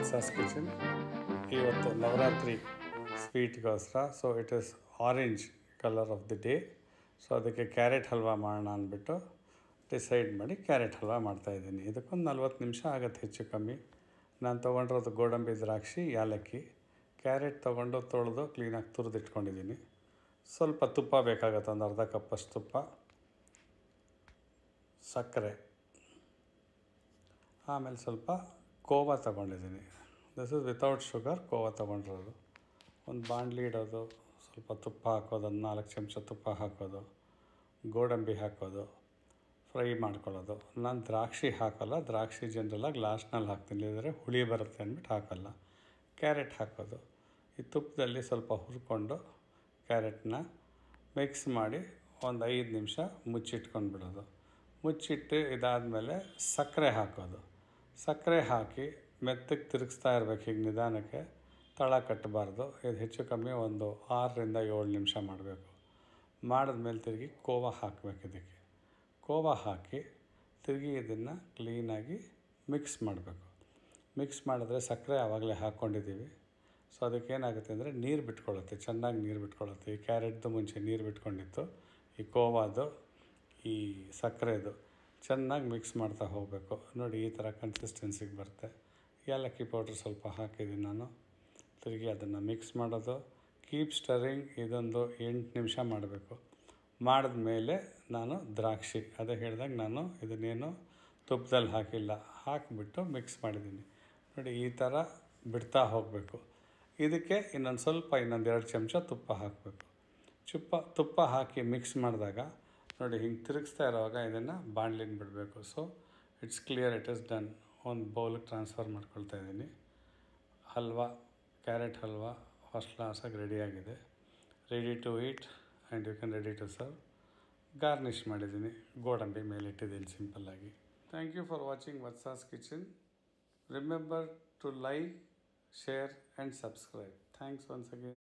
ವತ್ಸಾಸ್ kitchen ಇವತ್ತು ನವರಾತ್ರಿ ಸ್ವೀಟ್ಗೋಸ್ಕರ so it is orange colour of the day so ಅದಕ್ಕೆ carrot halwa ಮಾಡೋಣ ಅಂದ್ಬಿಟ್ಟು ಡಿಸೈಡ್ ಮಾಡಿ ಕ್ಯಾರೆಟ್ ಹಲ್ವಾ ಮಾಡ್ತಾಯಿದ್ದೀನಿ ಇದಕ್ಕೊಂದು ನಲ್ವತ್ತು ನಿಮಿಷ ಆಗುತ್ತೆ ಹೆಚ್ಚು ಕಮ್ಮಿ ನಾನು ತೊಗೊಂಡಿರೋದು ಗೋಡಂಬಿ ದ್ರಾಕ್ಷಿ ಯಾಲಕ್ಕಿ ಕ್ಯಾರೆಟ್ ತೊಗೊಂಡು ತೊಳೆದು ಕ್ಲೀನಾಗಿ ತುರಿದಿಟ್ಕೊಂಡಿದ್ದೀನಿ ಸ್ವಲ್ಪ ತುಪ್ಪ ಬೇಕಾಗತ್ತೆ ಒಂದು ಅರ್ಧ ಕಪ್ಪಷ್ಟು ತುಪ್ಪ ಸಕ್ಕರೆ ಆಮೇಲೆ ಸ್ವಲ್ಪ ಕೋವಾ ತೊಗೊಂಡಿದ್ದೀನಿ this is without sugar khoa ತೊಗೊಂಡಿರೋದು ಒಂದು ಬಾಣಲಿ ಇಡೋದು ಸ್ವಲ್ಪ ತುಪ್ಪ ಹಾಕೋದು ಒಂದು ನಾಲ್ಕು ಚಮಚ ತುಪ್ಪ ಹಾಕೋದು ಗೋಡಂಬಿ ಹಾಕೋದು ಫ್ರೈ ಮಾಡ್ಕೊಳ್ಳೋದು ನಾನು ದ್ರಾಕ್ಷಿ ಹಾಕೋಲ್ಲ ದ್ರಾಕ್ಷಿ ಜನರಲಾಗಿ ಲಾಸ್ಟ್ನಲ್ಲಿ ಹಾಕ್ತೀನಿ ಇಲ್ಲದ್ರೆ ಹುಳಿ ಬರುತ್ತೆ ಅಂದ್ಬಿಟ್ಟು ಹಾಕೋಲ್ಲ ಕ್ಯಾರೆಟ್ ಹಾಕೋದು ಈ ತುಪ್ಪದಲ್ಲಿ ಸ್ವಲ್ಪ ಹುರ್ಕೊಂಡು ಕ್ಯಾರೆಟ್ನ ಮಿಕ್ಸ್ ಮಾಡಿ ಒಂದು ಐದು ನಿಮಿಷ ಮುಚ್ಚಿಟ್ಕೊಂಡು ಬಿಡೋದು ಮುಚ್ಚಿಟ್ಟು ಇದಾದಮೇಲೆ ಸಕ್ಕರೆ ಹಾಕೋದು ಸಕ್ಕರೆ ಹಾಕಿ ಮೆತ್ತಗೆ ತಿರುಗಿಸ್ತಾ ಇರ್ಬೇಕು ಹೀಗೆ ನಿಧಾನಕ್ಕೆ ತಳ ಕಟ್ಟಬಾರ್ದು ಇದು ಹೆಚ್ಚು ಕಮ್ಮಿ ಒಂದು ಆರರಿಂದ ಏಳು ನಿಮಿಷ ಮಾಡಬೇಕು ಮಾಡಿದ್ಮೇಲೆ ತಿರುಗಿ ಕೋವಾ ಹಾಕಬೇಕು ಇದಕ್ಕೆ ಕೋವಾ ಹಾಕಿ ತಿರುಗಿ ಇದನ್ನು ಕ್ಲೀನಾಗಿ ಮಿಕ್ಸ್ ಮಾಡಬೇಕು ಮಿಕ್ಸ್ ಮಾಡಿದ್ರೆ ಸಕ್ಕರೆ ಆವಾಗಲೇ ಹಾಕ್ಕೊಂಡಿದ್ದೀವಿ ಸೊ ಅದಕ್ಕೇನಾಗುತ್ತೆ ಅಂದರೆ ನೀರು ಬಿಟ್ಕೊಳ್ಳುತ್ತೆ ಚೆನ್ನಾಗಿ ನೀರು ಬಿಟ್ಕೊಳ್ಳುತ್ತೆ ಈ ಕ್ಯಾರೆಟ್ದು ಮುಂಚೆ ನೀರು ಬಿಟ್ಕೊಂಡಿತ್ತು ಈ ಕೋವಾದು ಈ ಸಕ್ಕರೆದು ಚೆನ್ನಾಗಿ ಮಿಕ್ಸ್ ಮಾಡ್ತಾ ಹೋಗಬೇಕು ನೋಡಿ ಈ ಥರ ಕನ್ಸಿಸ್ಟೆನ್ಸಿಗೆ ಬರುತ್ತೆ ಏಲಕ್ಕಿ ಪೌಡ್ರ್ ಸ್ವಲ್ಪ ಹಾಕಿದ್ದೀನಿ ನಾನು ತಿರುಗಿ ಅದನ್ನು ಮಿಕ್ಸ್ ಮಾಡೋದು ಕೀಪ್ ಸ್ಟರಿಂಗ್ ಇದೊಂದು ಎಂಟು ನಿಮಿಷ ಮಾಡಬೇಕು ಮಾಡಿದ್ಮೇಲೆ ನಾನು ದ್ರಾಕ್ಷಿ ಅದೇ ಹೇಳಿದಾಗ ನಾನು ಇದನ್ನೇನು ತುಪ್ಪದಲ್ಲಿ ಹಾಕಿಲ್ಲ ಹಾಕಿಬಿಟ್ಟು ಮಿಕ್ಸ್ ಮಾಡಿದ್ದೀನಿ ನೋಡಿ ಈ ಥರ ಬಿಡ್ತಾ ಹೋಗಬೇಕು ಇದಕ್ಕೆ ಇನ್ನೊಂದು ಸ್ವಲ್ಪ ಇನ್ನೊಂದು ಎರಡು ಚಮಚ ತುಪ್ಪ ಹಾಕಬೇಕು ಚುಪ್ಪ ತುಪ್ಪ ಹಾಕಿ ಮಿಕ್ಸ್ ಮಾಡಿದಾಗ ನೋಡಿ ಹಿಂಗೆ ತಿರುಗಿಸ್ತಾ ಇರೋವಾಗ ಇದನ್ನು ಬಾಣಲಿಗೆ ಬಿಡಬೇಕು so it's clear it is done ಒಂದು ಬೌಲಿಗೆ ಟ್ರಾನ್ಸ್ಫರ್ ಮಾಡ್ಕೊಳ್ತಾ ಇದ್ದೀನಿ ಹಲ್ವಾ ಕ್ಯಾರೆಟ್ ಹಲ್ವಾ ಫಸ್ಟ್ ಕ್ಲಾಸಾಗಿ ರೆಡಿಯಾಗಿದೆ ready to eat and you can ready to serve garnish ಮಾಡಿದ್ದೀನಿ ಗೋಡಂಬಿ ಮೇಲೆ ಇಟ್ಟಿದ್ದೀನಿ ಸಿಂಪಲ್ಲಾಗಿ thank you for watching Vatsa's kitchen remember to like share and subscribe thanks once again